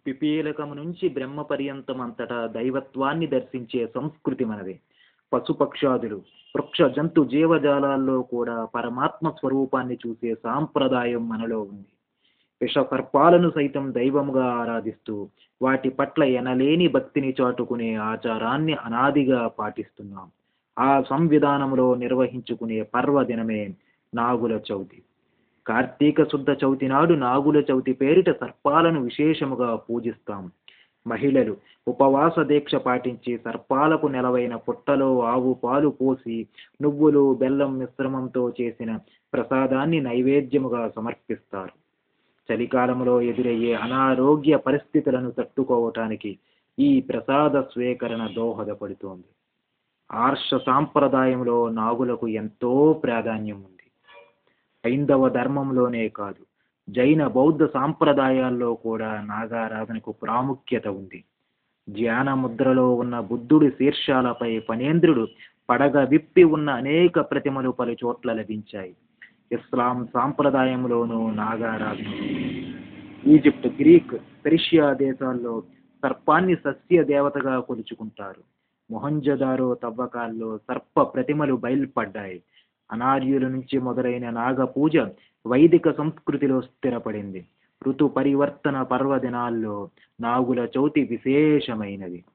పిపీలకము నుంచి బ్రహ్మ పర్యంతం అంతటా దైవత్వాన్ని దర్శించే సంస్కృతి మనది పశుపక్షాదులు వృక్ష జంతు జీవజాలాల్లో కూడా పరమాత్మ స్వరూపాన్ని చూసే సాంప్రదాయం మనలో ఉంది విష సర్పాలను సైతం దైవముగా ఆరాధిస్తూ వాటి పట్ల ఎనలేని భక్తిని చాటుకునే ఆచారాన్ని అనాదిగా పాటిస్తున్నాం ఆ సంవిధానంలో నిర్వహించుకునే పర్వదినమే నాగుల చవితి కార్తీక శుద్ధ చవితి నాడు నాగుల చవితి పేరిట సర్పాలను విశేషముగా పూజిస్తాం మహిళలు ఉపవాస దీక్ష పాటించి సర్పాలకు నెలవైన పుట్టలో ఆవు పాలు పోసి నువ్వులు బెల్లం మిశ్రమంతో చేసిన ప్రసాదాన్ని నైవేద్యముగా సమర్పిస్తారు చలికాలంలో ఎదురయ్యే అనారోగ్య పరిస్థితులను తట్టుకోవటానికి ఈ ప్రసాద స్వీకరణ దోహదపడుతోంది ఆర్ష సాంప్రదాయంలో నాగులకు ఎంతో ప్రాధాన్యం ఉంది హైందవ ధర్మంలోనే కాదు జైన బౌద్ధ సాంప్రదాయాల్లో కూడా నాగారాధనకు ప్రాముఖ్యత ఉంది ధ్యాన ముద్రలో ఉన్న బుద్ధుడి శీర్షాలపై ఫణేంద్రుడు పడగ విప్పి ఉన్న అనేక ప్రతిమలు పలు చోట్ల లభించాయి ఇస్లాం సాంప్రదాయంలోనూ నాగారాధన ఉంది. ఈజిప్ట్ గ్రీక్ పెర్షియా దేశాల్లో సర్పాన్ని సస్య దేవతగా కొలుచుకుంటారు మొహంజదారో తవ్వకాల్లో సర్ప ప్రతిమలు బయల్పడ్డాయి అనార్యుల నుంచి మొదలైన నాగ పూజ వైదిక సంస్కృతిలో స్థిరపడింది ఋతు పరివర్తన పర్వదినాల్లో నాగుల చవితి విశేషమైనది